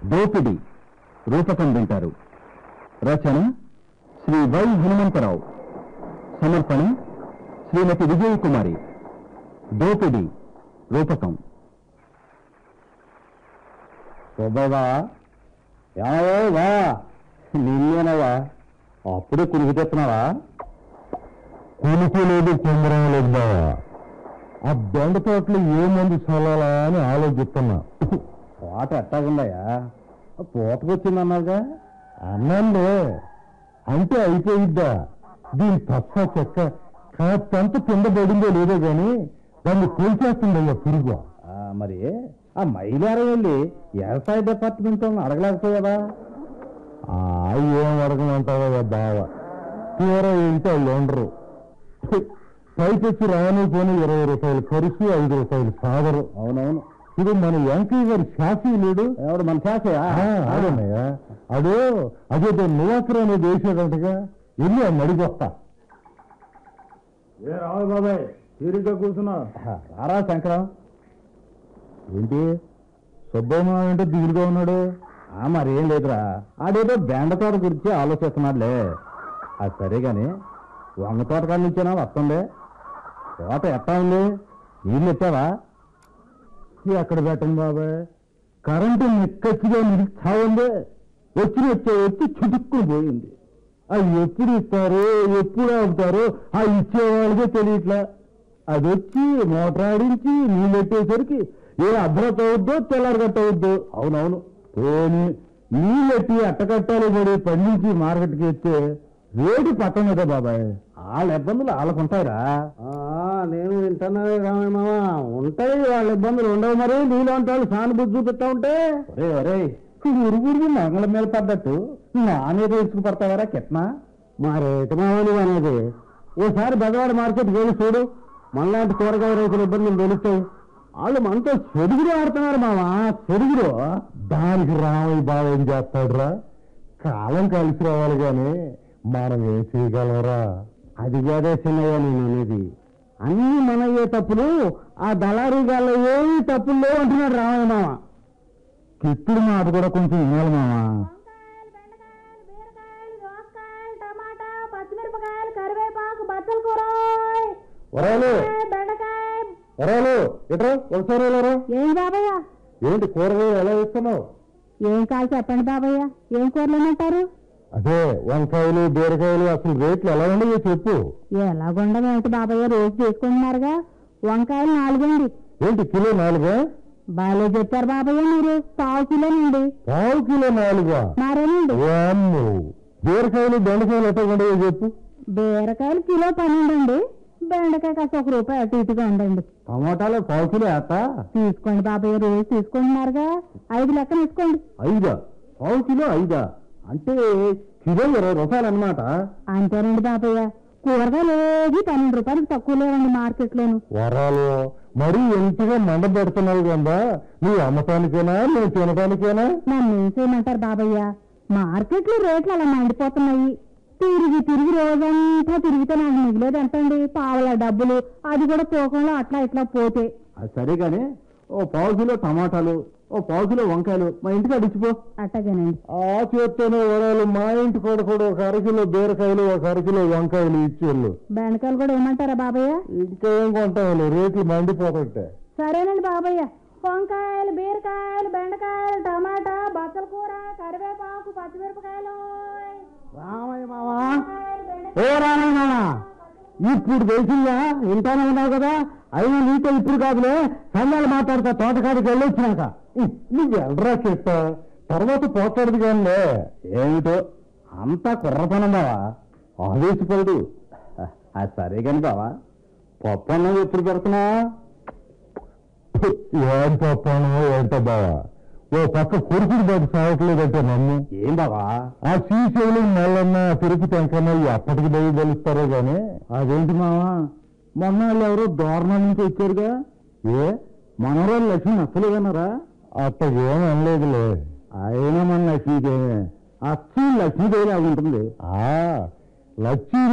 దోపిడి రూపకం వింటారు రచన శ్రీ వై హనుమంతరావు సమర్పణ శ్రీమతి విజయకుమారి దోపిడి రూపకం సుబ్బయ్యవా ఏమయ్యా నిన్నేనవా అప్పుడే కులికి తెస్తున్నావా కులికి లేదు తొందర లేదు బావా ఆ బెండ తోటలో ఏ మంది చల్లాలా అని ఆలోచిస్తున్నా తోట ఎట్టాగుందయ్యా పూతకొచ్చిందన్నారుగా అన్నానులే అంటే అయిపోయిద్దా దీని తప్ప చెక్క కాస్తంత కింద పడిందో లేదో గాని దాన్ని కూల్చేస్తుందయ్యా పురుగు ఆ, మరి ఆ మైలారం వెళ్ళి వ్యవసాయ డిపార్ట్మెంట్ వాళ్ళని అడగలేకపోయావా ఆ ఏం అడగమంటావయ్యా బావ తీరా ఏంటి వాళ్ళు ఉండరు పైకి వచ్చి రాని పోని ఇరవై రూపాయలు ఖర్చు ఐదు రూపాయలు సాదరు అవునవును ఇది మన వెంకయ్య గారి శాసీ లేడు ఎవడు మన చేసయా అదేనయ్యా అదో అదేదో నివాసరం అనేది వేసేదంటగా వెళ్ళి ఆ మడిగొస్తా ఏ రావు బాబాయ్ తీరిగ్గా కూర్చున్నా రారా శంకరం ఏంటి సుబ్బమ్మ అంటే దిగులుగా ఉన్నాడు ఆ మరేం లేదురా ఆడేదో బెండ తోట గురించి ఆలోచిస్తున్నాడులే అది సరే గాని వంగ తోట కాడ నుంచేనా వస్తుంది తోట ఎట్టా ఉంది నీళ్ళు ఎత్తావా ఎక్కడ పెట్టండి బాబాయ్ కరెంటు నిక్కచ్చిగా నిలిచి చావుందే వచ్చి వచ్చే వచ్చి చుట్టుక్కుని పోయింది అది ఎప్పుడు ఇస్తారు ఎప్పుడు ఆపుతారో ఆ ఇచ్చే వాళ్ళకే తెలియట్లా అది వచ్చి మోటార్ ఆడించి నీళ్ళు ఎట్టేసరికి ఏ అర్ధరాత్రి అవుద్దో తెల్లారగట్ట అవుద్దో అవునవును పోని నీళ్ళెట్టి అట్టకట్టాలి పడి పండించి మార్కెట్కి ఎత్తే రేటు పట్టం కదా బాబాయ్ వాళ్ళ ఇబ్బందులు వాళ్ళకు ఉంటాయిరా నేను వింటున్నావే రామయ్య ఉంటాయి వాళ్ళ ఇబ్బందులు ఉండవు మరి నీళ్ళు అంటారు సానుభూతి చూపిస్తా ఉంటే ఒరే ఒరే ఉరుగురు మంగళం మీద పడ్డట్టు నా మీద ఇసుకు పడతావరా కిట్నా మా రేటు మామూలు అనేది ఓసారి బెదవాడ మార్కెట్ వెళ్ళి చూడు మనలాంటి కూరగాయ రైతుల ఇబ్బందులు తెలుస్తాయి వాళ్ళు మనతో చెడుగురు ఆడుతున్నారు మావా చెడుగురు దానికి రామయ్య బావ ఏం చేస్తాడురా కాలం కలిసి రావాలి గాని మనం ఏం చేయగలరా అది కాదే చిన్నయ్య నేను అనేది అన్ని మనయ్యే తప్పులు ఆ దళారీ గాళ్ళ ఏమి తప్పులు లేవు అంటున్నాడు రామయ్య మామ కిప్పుడు మాట కూడా కొంచెం వినాలి మామా వంకాయలు బెండకాయలు బీరకాయలు దోసకాయలు టమాటా పచ్చిమిరపకాయలు కరివేపాకు బచ్చల కూర వరాలు బెండకాయ వరాలు ఇట్రా ఒకసారి వెళ్ళరా ఏం బాబయ్య ఏంటి కూరగాయలు ఎలా ఇస్తున్నావు ఏం కాదు చెప్పండి బాబయ్య ఏం కూరలు ఏమంటారు అదే వంకాయలు బీరకాయలు అసలు రేట్లు ఎలా ఉన్నాయో చెప్పు ఎలాగుండదు ఏంటి బాబయ్య రోజు తీసుకుంటున్నారుగా వంకాయలు నాలుగండి ఏంటి కిలో నాలుగా బాగా చెప్పారు బాబయ్య మీరు పావు కిలో నుండి పావు కిలో నాలుగా మరేనండి వామ్మో బీరకాయలు బెండకాయలు ఎట్లా ఉన్నాయో చెప్పు బీరకాయలు కిలో పన్నెండండి బెండకాయ కాస్త ఒక రూపాయి అటు ఇటుగా ఉండండి టమోటాలు పావు కిలో వేస్త తీసుకోండి బాబయ్య రోజు తీసుకుంటున్నారుగా ఐదు లెక్కన తీసుకోండి ఐదా పావు కిలో ఐదా అంటే కిలో ఇరవై రూపాయలు అనమాట అంతేనండి బాబయ్య కూరగాయలు ఏది పన్నెండు రూపాయలకు తక్కువ లేవండి మార్కెట్లోను వరాలు మరీ ఎంతగా మండ పెడుతున్నావు కదా నువ్వు అమ్మటానికేనా నువ్వు తినడానికేనా నన్ను ఏం చేయమంటారు బాబయ్య మార్కెట్లో రేట్లు అలా మండిపోతున్నాయి తిరిగి తిరిగి రోజంతా తిరిగితే నాకు మిగిలేదు ఎంతండి పావుల డబ్బులు అది కూడా తూకంలో అట్లా ఇట్లా పోతే అది సరే కానీ ఓ పావు కిలో టమాటాలు ఓ పావు కిలో వంకాయలు మా ఇంటికి అడిచిపో అట్టగేనండి ఆ చేత్తోనే వరాలు మా ఇంటి కూడా కూడా ఒక అరకిలో బీరకాయలు ఒక అరకిలో వంకాయలు ఇచ్చేళ్ళు బెండకాయలు కూడా ఏమంటారా బాబయ్య ఇంకా ఏం కొంటావు రేట్లు మండిపోతుంటే సరేనండి బాబయ్య వంకాయలు బీరకాయలు బెండకాయలు టమాటా బచ్చల కూర కరివేపాకు పచ్చిమిరపకాయలు రామయ్య మావా వంకాయలు, బెండకాయలు. ఓ రామయ్య మావా ఇప్పుడు తెలిసిందా ఇంటానే ఉన్నావు కదా అయినా నీతో ఇప్పుడు కాదులే సంఘాలు మాట్లాడతా తోటకాడికి వెళ్ళి వచ్చినాక నువ్వు వెళ్ళరా చెట్ట తర్వాత పోతాడు కానీ ఏమిటో అంతా కుర్రపనం బావా ఆవేశపడు అది సరే కాని బావా పప్పు అన్నం ఎప్పుడు పెడుతున్నా ఏం తప్పాను ఏంట బావా ఓ పక్క కొడుకుడు బాబు సాగట్లేదంటే నమ్ము ఏం బావా ఆ శ్రీశైలు మల్లన్న తిరుపతి వెంకన్న ఎప్పటికి బయలు తెలుస్తారో గానీ అదేంటి మావా మొన్న వాళ్ళు ఎవరో దూరణం నుంచి వచ్చారుగా ఏ మనవరాలు లక్ష్మి నచ్చలేదన్నారా అట్ట ఏం అనలేదులే అయినా మన లక్ష్మీదేవి అచ్చు లక్ష్మీదేవి అవి ఉంటుంది ఆ లక్ష్మీ